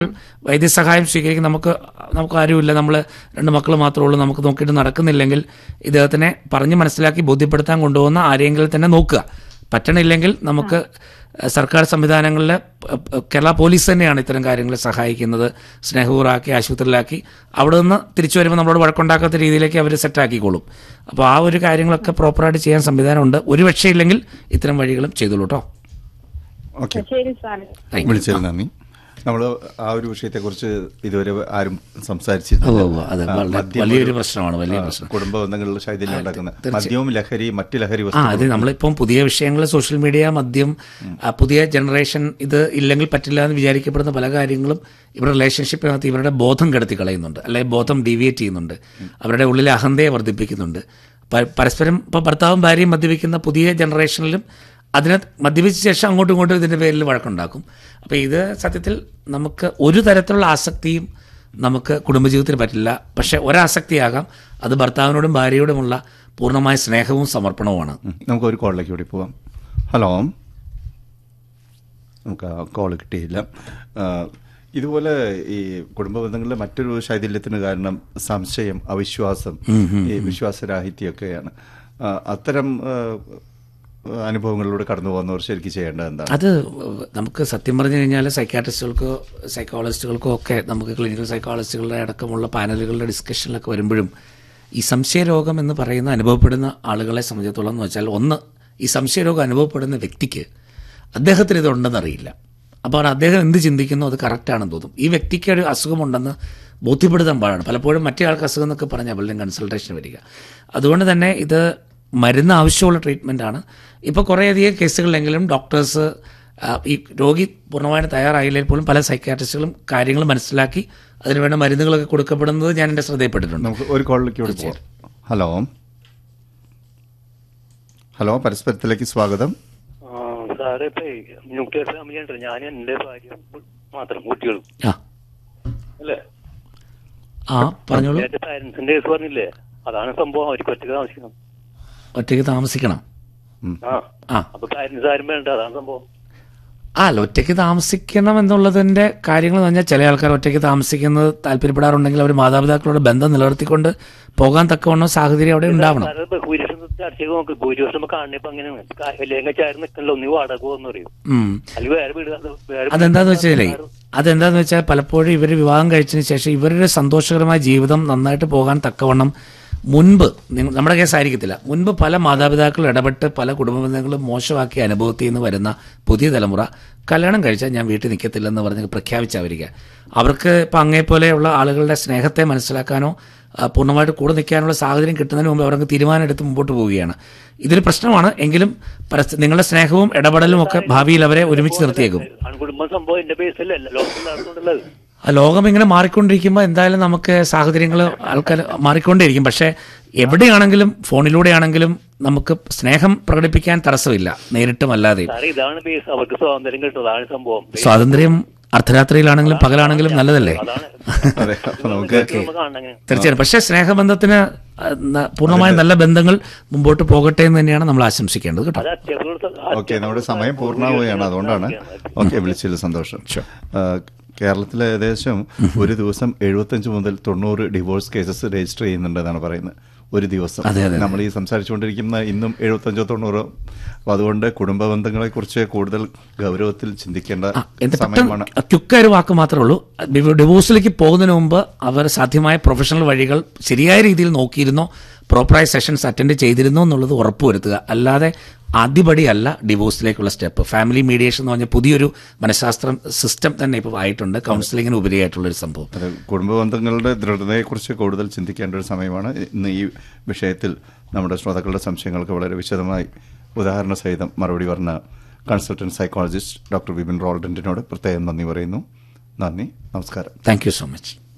വൈദ്യസഹായം സ്വീകരിക്കും നമുക്ക് നമുക്ക് ആരുമില്ല നമ്മൾ രണ്ട് മക്കൾ മാത്രമേ ഉള്ളൂ നമുക്ക് നോക്കിയിട്ട് നടക്കുന്നില്ലെങ്കിൽ ഇദ്ദേഹത്തിനെ പറഞ്ഞ് മനസ്സിലാക്കി ബോധ്യപ്പെടുത്താൻ കൊണ്ടുപോകുന്ന ആരെങ്കിലും തന്നെ നോക്കുക പറ്റണില്ലെങ്കിൽ നമുക്ക് സർക്കാർ സംവിധാനങ്ങളിലെ കേരള പോലീസ് തന്നെയാണ് ഇത്തരം കാര്യങ്ങളെ സഹായിക്കുന്നത് സ്നേഹപൂർവ്വമാക്കി ആശുപത്രിയിലാക്കി അവിടെ നിന്ന് തിരിച്ചു വരുമ്പോൾ നമ്മളോട് വഴക്കുണ്ടാക്കാത്ത രീതിയിലേക്ക് അവർ സെറ്റാക്കിക്കോളും അപ്പോൾ ആ ഒരു കാര്യങ്ങളൊക്കെ പ്രോപ്പറായിട്ട് ചെയ്യാൻ സംവിധാനമുണ്ട് ഒരു രക്ഷയില്ലെങ്കിൽ ഇത്തരം വഴികളും ചെയ്തോളൂ കേട്ടോ ഓക്കെ ശരി സാറേ Thank you. വിളിച്ചതിന് നന്ദി നമ്മൾ ആ ഒരു വിഷയത്തെക്കുറിച്ച് ഇതുവരെ ആരും ഓ, സംസാരിച്ചിരുന്നില്ല ഓ, അത് ആ, വളരെ മദ്യം വലിയൊരു ഒരു, പ്രശ്നമാണ് വലിയ ആ, പ്രശ്നം കുടുംബ ബന്ധങ്ങളിൽ ശൈഥല്യം ഉണ്ടാക്കുന്ന തീർച്ചയായും. മദ്യവും ലഹരി മറ്റ് ലഹരി ആ വസ്തുക്കളും അത് നമ്മളിപ്പം പുതിയ വിഷയങ്ങൾ സോഷ്യൽ മീഡിയ മദ്യം ആ, പുതിയ ജനറേഷൻ ഇത് ഇല്ലെങ്കിൽ പറ്റില്ല എന്ന് വിചാരിക്കപ്പെടുന്ന പല കാര്യങ്ങളും ഇവരുടെ റിലേഷൻഷിപ്പിനകത്ത് ഇവരുടെ ബോധം കെടുത്തി കളയുന്നുണ്ട് അല്ലെങ്കിൽ ബോധം ഡീവിയേറ്റ് ചെയ്യുന്നുണ്ട് അവരുടെ ഉള്ളിലെ അഹന്തയെ വർദ്ധിപ്പിക്കുന്നുണ്ട് പ- പരസ്പരം ഇപ്പോൾ ഭർത്താവും ഭാര്യയും മദ്യപിക്കുന്ന പുതിയ ജനറേഷനിലും അതിനെ മദ്യപിച്ച ശേഷം അങ്ങോട്ടും ഇങ്ങോട്ടും ഇതിൻ്റെ പേരിൽ വഴക്കുണ്ടാക്കും അപ്പോൾ ഇത് സത്യത്തിൽ നമുക്ക് ഒരു തരത്തിലുള്ള ആസക്തിയും നമുക്ക് കുടുംബജീവിതത്തിന് പറ്റില്ല പക്ഷെ ഒരാസക്തിയാകാം അത് ഭർത്താവിനോടും ഭാര്യയോടുമുള്ള പൂർണ്ണമായ സ്നേഹവും സമർപ്പണവുമാണ് ഉം. നമുക്ക് ഒരു കോളിലേക്ക് കൂടി പോവാം ഹലോ നമുക്ക് ആ കോൾ കിട്ടിയില്ല ആ, ഇതുപോലെ ഈ കുടുംബ ബന്ധങ്ങളിലെ മറ്റൊരു ശൈഥല്യത്തിന് കാരണം സംശയം അവിശ്വാസം ഈ വിശ്വാസരാഹിത്യമൊക്കെയാണ് ആ, അത്തരം ആ, അനുഭവങ്ങളിലൂടെ കടന്നു പോകുന്നവർ ശരിക്കും ചെയ്യേണ്ടത് എന്താണ് അത് നമുക്ക് സത്യം പറഞ്ഞു കഴിഞ്ഞാൽ സൈക്കാട്രിസ്റ്റുകൾക്കോ സൈക്കോളജിസ്റ്റുകൾക്കോ ഒക്കെ നമുക്ക് ക്ലിനിക്കൽ സൈക്കോളജിസ്റ്റുകളുടെ അടക്കമുള്ള പാനലുകളുടെ ഡിസ്കഷനിലൊക്കെ വരുമ്പോഴും ഈ സംശയരോഗം എന്ന് പറയുന്ന അനുഭവപ്പെടുന്ന ആളുകളെ സംബന്ധിച്ചിടത്തോളം എന്ന് വെച്ചാൽ ഒന്ന് ഈ സംശയരോഗം അനുഭവപ്പെടുന്ന വ്യക്തിക്ക് അദ്ദേഹത്തിന് ഇതുണ്ടെന്നറിയില്ല അപ്പോൾ അദ്ദേഹം എന്ത് ചിന്തിക്കുന്നു അത് കറക്റ്റാണെന്ന് തോന്നും ഈ വ്യക്തിക്ക് ഒരു അസുഖമുണ്ടെന്ന് ബോധ്യപ്പെടുത്താൻ പാടാണ് പലപ്പോഴും മറ്റേ ആൾക്ക് അസുഖം എന്നൊക്കെ പറഞ്ഞാൽ പലരും കൺസൾട്ടേഷൻ വരിക അതുകൊണ്ട് തന്നെ ഇത് മരുന്ന് ആവശ്യമുള്ള ട്രീറ്റ്മെൻ്റ് ആണ് ഇപ്പോൾ കുറേയധികം കേസുകളിലെങ്കിലും ഡോക്ടേഴ്സ് ഈ രോഗി പൂർണ്ണമായിട്ട് തയ്യാറായില്ലെങ്കിൽ പോലും പല സൈക്കാട്രിസ്റ്റുകളും കാര്യങ്ങൾ മനസ്സിലാക്കി അതിനുവേണ്ട മരുന്നുകളൊക്കെ കൊടുക്കപ്പെടുന്നത് ഞാൻ എൻ്റെ ശ്രദ്ധയിൽപ്പെട്ടിട്ടുണ്ട് നമുക്ക് ഒരു കോളിലേക്ക് കൂടി പോവാം ഹലോ ഹലോ പരസ്പരത്തിലേക്ക് സ്വാഗതം ആ, സാറേ ഇപ്പൊ ന്യൂക്ലിയർ ഫാമിലി ഉണ്ട് ഞാൻ എന്റെ ഭാര്യ മാത്രം കുട്ടികളും ആ അല്ലേ ആ പറഞ്ഞോളൂ എന്റെ പാരന്റ്സിന്റെ കേസ് പറഞ്ഞില്ലേ അതാണ് സംഭവം അവർക്ക് ഒറ്റക്ക് താമസിക്കണം ഒറ്റയ്ക്ക് താമസിക്കണം ആ ആ അപ്പൊ പാരന്റ്സ് ആരും വേണ്ട അതാണ് സംഭവം ആ അല്ല ഒറ്റയ്ക്ക് താമസിക്കണം എന്നുള്ളതിന്റെ കാര്യങ്ങൾ എന്ന് പറഞ്ഞാൽ ചില ആൾക്കാർ ഒറ്റയ്ക്ക് താമസിക്കുന്നത് താല്പര്യപ്പെടാറുണ്ടെങ്കിൽ അവർ മാതാപിതാക്കളോട് ബന്ധം നിലനിർത്തിക്കൊണ്ട് പോകാൻ തക്കവണ്ണം സാഹചര്യം അവിടെ ഉണ്ടാവണം സാറ് ഇപ്പൊ ഭൂരിപക്ഷം ചർച്ച ചെയ്ത് നോക്ക് ഭൂരിപക്ഷം കാണുന്ന ഇപ്പൊ അങ്ങനെയാണ് അല്ലെങ്കിൽ ചേർന്ന് നിൽക്കണല്ലോ നീ വാടക പോകുന്ന പറയും ഉം. അല്ലെങ്കിൽ വേറെ വീട് അത് വേറെ വീട് അതെന്താന്ന് വെച്ചാലേ അതെന്താന്ന് വെച്ചാൽ പലപ്പോഴും ഇവർ വിവാഹം കഴിച്ചതിന് ശേഷം ഇവരുടെ സന്തോഷകരമായ ജീവിതം നന്നായിട്ട് പോകാൻ തക്കവണ്ണം മുൻപ് നിങ്ങ- നമ്മുടെ കേസ് ആയിരിക്കത്തില്ല മുൻപ് പല മാതാപിതാക്കൾ ഇടപെട്ട് പല കുടുംബ ബന്ധങ്ങളും മോശമാക്കിയ അനുഭവത്തിൽ നിന്ന് വരുന്ന പുതിയ തലമുറ കല്യാണം കഴിച്ചാൽ ഞാൻ വീട്ടിൽ നിൽക്കത്തില്ലെന്ന് പറഞ്ഞ് പ്രഖ്യാപിച്ചവരിക അവർക്ക് ഇപ്പം അങ്ങേപ്പോലെയുള്ള ആളുകളുടെ സ്നേഹത്തെ മനസ്സിലാക്കാനോ ആ, പൂർണ്ണമായിട്ട് കൂടെ നിൽക്കാനുള്ള സാഹചര്യം കിട്ടുന്നതിന് മുമ്പ് അവർക്ക് തീരുമാനം എടുത്ത് മുമ്പോട്ട് പോവുകയാണ് ഇതൊരു പ്രശ്നമാണ് എങ്കിലും പരസ്പ- നിങ്ങളുടെ സ്നേഹവും ഇടപെടലും ഒക്കെ ഭാവിയിൽ അവരെ ഒരുമിച്ച് നിർത്തിയേക്കും അൺകുടുംബം സംഭവം എന്റെ ബേസിലല്ല ലോകത്തിൽ നടത്തുന്നുണ്ടല്ലോ ആ ലോകം ഇങ്ങനെ മാറിക്കൊണ്ടിരിക്കുമ്പോൾ എന്തായാലും നമുക്ക് സാഹചര്യങ്ങൾ ആൾക്കാർ മാറിക്കൊണ്ടേയിരിക്കും പക്ഷേ എവിടെയാണെങ്കിലും ഫോണിലൂടെയാണെങ്കിലും നമുക്ക് സ്നേഹം പ്രകടിപ്പിക്കാൻ തടസ്സമില്ല നേരിട്ടും അല്ലാതെയും സാറേ ഇതാണ് ബേസ് അവർക്ക് സ്വാതന്ത്ര്യം കിട്ടും അതാണ് സംഭവം സ്വാതന്ത്ര്യം അർദ്ധരാത്രിയിലാണെങ്കിലും പകലാണെങ്കിലും നല്ലതല്ലേ അതാണ് അതെ അപ്പൊ നമുക്ക് നമ്മൾ കാണണം അങ്ങനെ തീർച്ചയായും പക്ഷേ സ്നേഹബന്ധത്തിന് ആ, ന- പൂർണ്ണമായും നല്ല ബന്ധങ്ങൾ മുമ്പോട്ട് പോകട്ടെ എന്ന് തന്നെയാണ് നമ്മൾ ആശംസിക്കേണ്ടത് കേട്ടോ അത് അത്യാവശ്യം ഓക്കെ നമ്മുടെ സമയം പൂർണ്ണമാവുകയാണ് അതുകൊണ്ടാണ് ഓക്കെ വിളിച്ചതിൽ സന്തോഷം ആ, കേരളത്തിൽ ഏകദേശം ഒരു ദിവസം എഴുപത്തഞ്ച് മുതൽ തൊണ്ണൂറ് ഡിവോഴ്സ് കേസസ് രജിസ്റ്റർ ചെയ്യുന്നുണ്ടെന്നാണ് പറയുന്നത് ഒരു ദിവസം അതെ, അതെ. നമ്മൾ ഈ സംസാരിച്ചുകൊണ്ടിരിക്കുന്ന ഇന്നും എഴുപത്തഞ്ചോ തൊണ്ണൂറോ അപ്പൊ അതുകൊണ്ട് കുടുംബ ബന്ധങ്ങളെ കുറിച്ച് കൂടുതൽ ഗൗരവത്തിൽ ചിന്തിക്കേണ്ട എന്റെ സമയമാണ് പെട്ടെന്ന് ക്യുക്കായ ഒരു വാക്ക് മാത്രമേ ഉള്ളൂ ഡിവോ- ഡിവോഴ്സിലേക്ക് പോകുന്നതിന് മുമ്പ് അവർ സാധ്യമായ പ്രൊഫഷണൽ വഴികൾ ശരിയായ രീതിയിൽ നോക്കിയിരുന്നോ പ്രോപ്പറായ സെഷൻസ് അറ്റൻഡ് ചെയ്തിരുന്നോ എന്നുള്ളത് ഉറപ്പുവരുത്തുക അല്ലാതെ ആദ്യപടിയല്ല ഡിവോഴ്സിലേക്കുള്ള സ്റ്റെപ്പ് ഫാമിലി മീഡിയേഷൻ എന്ന് പറഞ്ഞ പുതിയൊരു മനഃശാസ്ത്രം സിസ്റ്റം തന്നെ ഇപ്പോൾ ആയിട്ടുണ്ട് കൗൺസിലിങ്ങിന് ഉപരിയായിട്ടുള്ള ഒരു സംഭവം അത് കുടുംബ ബന്ധങ്ങളുടെ ദൃഢതയെക്കുറിച്ച് കൂടുതൽ ചിന്തിക്കേണ്ട ഒരു സമയമാണ് ഇന്ന് ഈ വിഷയത്തിൽ നമ്മുടെ ശ്രോതാക്കളുടെ സംശയങ്ങൾക്ക് വളരെ വിശദമായി ഉദാഹരണ സഹിതം മറുപടി പറഞ്ഞ കൺസൾട്ടന്റ് സൈക്കോളജിസ്റ്റ് ഡോക്ടർ വിപിൻ റോൾഡന്റിനോട് പ്രത്യേകം നന്ദി പറയുന്നു നന്ദി നമസ്കാരം താങ്ക് യു സോ മച്ച്